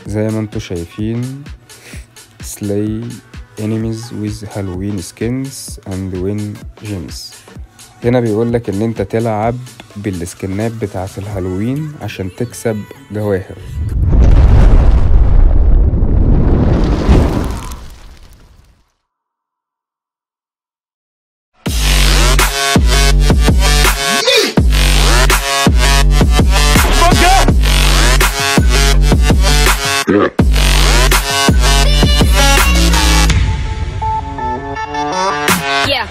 زي ما انتوا شايفين slay enemies with Halloween skins and win gems هنا بيقولك ان انت تلعب بالسكنات بتاعة الهالوين عشان تكسب جواهر Yeah.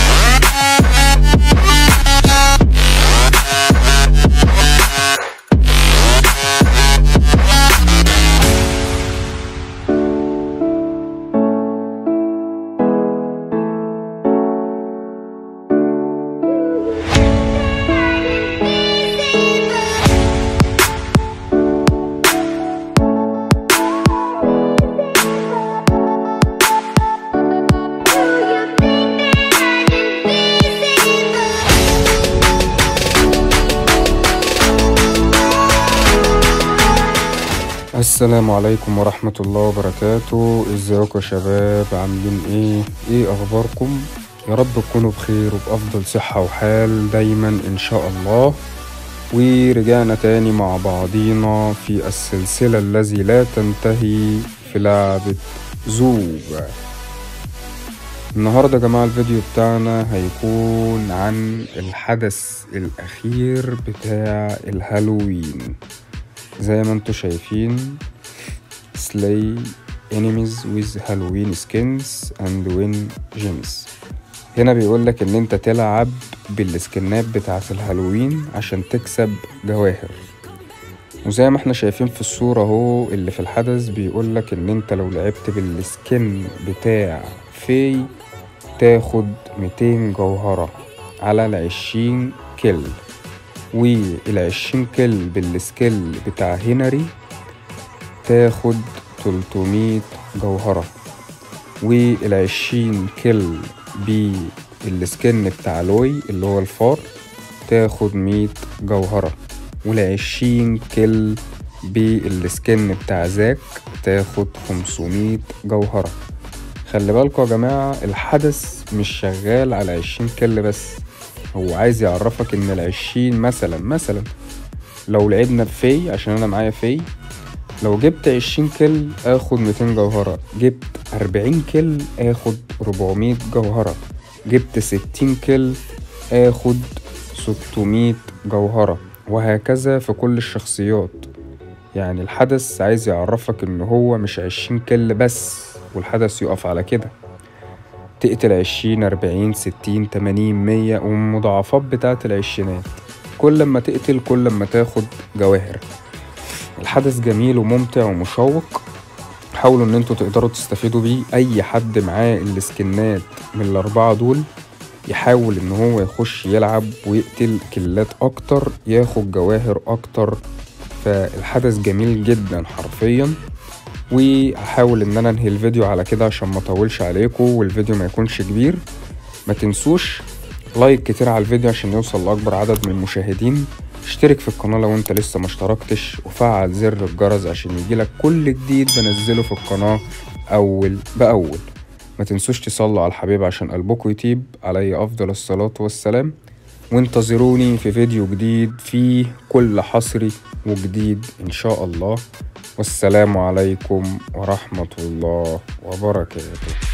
السلام عليكم ورحمة الله وبركاته ازيكم يا شباب عاملين ايه ايه اخباركم يا رب تكونوا بخير وبأفضل صحة وحال دايما ان شاء الله ورجعنا تاني مع بعضينا في السلسلة الذي لا تنتهي في لعبة زوب النهاردة يا جماعة الفيديو بتاعنا هيكون عن الحدث الأخير بتاع الهالوين زي ما انتوا شايفين slay enemies with Halloween skins and win gems هنا بيقولك ان انت تلعب بالسكنات بتاعة الهالوين عشان تكسب جواهر وزي ما احنا شايفين في الصورة اهو اللي في الحدث بيقولك ان انت لو لعبت بالسكن بتاع في تاخد 200 جوهرة على العشرين كيل والعشرين كيل بالسكيل بتاع هنري تاخد تلتمية جوهرة والعشرين كيل بالسكن بتاع لوي اللي هو الفار تاخد مية جوهرة والعشرين كيل بالسكن بتاع زاك تاخد خمسمية جوهرة خلي بالكوا يا جماعة الحدث مش شغال على عشرين كيل بس هو عايز يعرفك ان العشرين مثلا مثلا لو لعبنا بفي عشان انا معايا في لو جبت عشرين كل اخد ميتين جوهرة جبت اربعين كل اخد ربعمية جوهرة جبت ستين كل اخد ستمية جوهرة وهكذا في كل الشخصيات يعني الحدث عايز يعرفك ان هو مش عشرين كل بس والحدث يقف على كده تقتل عشرين أربعين ستين تمانين مية والمضاعفات بتاعة العشرينات كل ما تقتل كل ما تاخد جواهر الحدث جميل وممتع ومشوق حاولوا ان انتوا تقدروا تستفيدوا بيه اي حد معاه السكنات من الاربعة دول يحاول ان هو يخش يلعب ويقتل كلات اكتر ياخد جواهر اكتر فالحدث جميل جدا حرفيا وهحاول ان انا انهي الفيديو على كده عشان ما اطولش عليكم والفيديو ما يكونش كبير ما تنسوش لايك كتير على الفيديو عشان يوصل لاكبر عدد من المشاهدين اشترك في القناة لو انت لسه ما اشتركتش وفعل زر الجرس عشان يجيلك كل جديد بنزله في القناة اول باول ما تنسوش تصلوا على الحبيب عشان قلبكم يطيب علي افضل الصلاة والسلام وانتظروني في فيديو جديد فيه كل حصري وجديد ان شاء الله والسلام عليكم ورحمة الله وبركاته